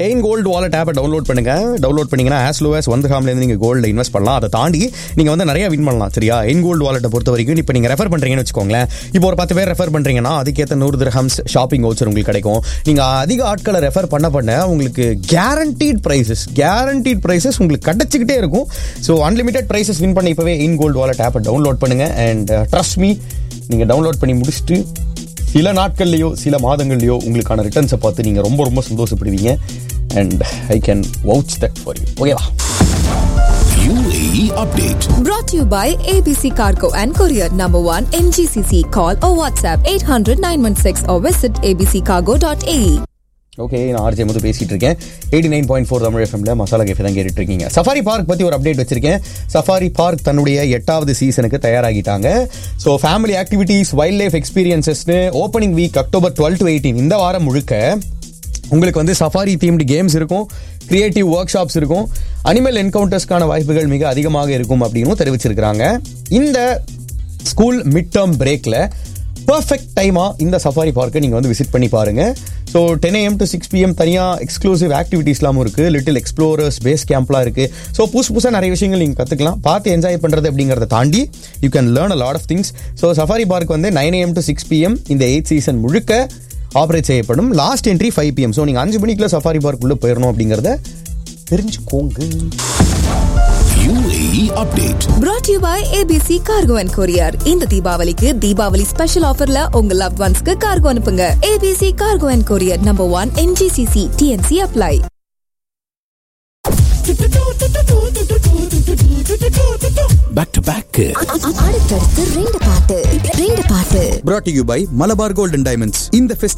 Ain gold wallet ஆப்பை download பண்ணுங்க download பண்ணீங்கன்னா ஆஸ் லோ as வந்து ஹாம்லேருந்து நீங்கள் கோல்டில் இன்வெஸ்ட் பண்ணலாம் அதை தாண்டி நீங்கள் வந்து நிறைய வின் பண்ணலாம் சரியா எயின் கோல்டு வாலெட்டை பொறுத்த வரைக்கும் இப்போ நீங்கள் ரெஃபர் பண்ணுறீங்கன்னு வச்சுக்கோங்களேன் இப்போ ஒரு பத்து பேர் ரெஃபர் பண்ணுறீங்கன்னா அதுக்கேற்ற நூறு திரஹம்ஸ் ஷாப்பிங் வவுச்சர் உங்களுக்கு கிடைக்கும் நீங்கள் அதிக ஆட்களை ரெஃபர் பண்ண பண்ண உங்களுக்கு கேரண்டீட் ப்ரைஸஸ் கேரண்டீட் ப்ரைஸஸ் உங்களுக்கு கிடைச்சிக்கிட்டே இருக்கும் ஸோ அன்லிமிட்டட் ப்ரைஸஸ் வின் பண்ண இப்போவே இன் கோல்டு வாலெட் ஆப்பை டவுன்லோட் பண்ணுங்க அண்ட் ட்ரஸ்ட் மீ நீங்கள் டவுன்லோட் பண்ணி முடிச்சுட்டு சில நாட்கள்லையோ சில மாதங்கள்லையோ உங்களுக்கான ரிட்டர்ன்ஸை பார்த்து நீங்கள் ரொம்ப ரொம்ப சந்தோஷப்படுவீங்க and I can vouch that for you ஓகேவா UAE update. Brought to you by ABC Cargo and Courier Number 1 MGCC. Call or WhatsApp 800 916 or visit abccargo.ae. Okay நான் ஆர்ஜே மது பேசிட்டு இருக்கேன் eighty nine point four Tamil எஃப்எம்ல masala cafe தான் கேட்டுட்டு இருக்கீங்க safari park பத்தி ஒரு அப்டேட் வச்சிருக்கேன் சஃபாரி பார்க் தன்னுடைய எட்டாவது சீசனுக்கு தயாராகிட்டாங்க so family activities wild life எக்ஸ்பீரியன்சஸ்னு opening week October twelve to eighteen இந்த வாரம் முழுக்க உங்களுக்கு வந்து சஃபாரி தீம்டு கேம்ஸ் இருக்கும் கிரியேட்டிவ் ஒர்க் ஷாப்ஸ் இருக்கும் அனிமல் என்கவுண்டர்ஸ்க்கான வாய்ப்புகள் மிக அதிகமாக இருக்கும் அப்படின்னு தெரிவிச்சிருக்கிறாங்க இந்த ஸ்கூல் மிட் டேர்ம் பிரேக்கில் பர்ஃபெக்ட் டைமாக இந்த சஃபாரி பார்க்கை நீங்கள் வந்து விசிட் பண்ணி பாருங்க so ten AM to six PM தனியாக எக்ஸ்க்ளூசிவ் ஆக்டிவிட்டீஸ்லாம் இருக்குது லிட்டில் எக்ஸ்ப்ளோரர்ஸ் பேஸ் கேம்ப்லாம் இருக்குது ஸோ புதுசு புதுசாக நிறைய விஷயங்கள் நீங்கள் கற்றுக்கலாம் பார்த்து என்ஜாய் பண்ணுறது அப்படிங்கிறத தாண்டி you can learn a lot of things so safari park வந்து nine AM to six PM இந்த எயிட் சீசன் முழுக்க ஆப்ரேட் செய்யப்படும் last entry five PM so நீங்கள் அஞ்சு மணிக்குள்ள சஃபாரி பார்க் உள்ள போயிடணும் அப்படிங்கிறத தெரிஞ்சுக்கோங்க UAE update. Brought to you by ABC Cargo and Courier. இந்த தீபாவளிக்கு தீபாவளி ஸ்பெஷல் ஆஃபர்ல உங்க லவ் ஒன்ஸ்க்கு கார்கோ அனுப்புங்க ABC Cargo and Courier Number 1 MGCC TNC apply. Back to back. அடுத்தடுத்து ரெண்டு பாட்டு ரெண்டு பாட்டு brought to you by Malabar gold and diamonds இந்த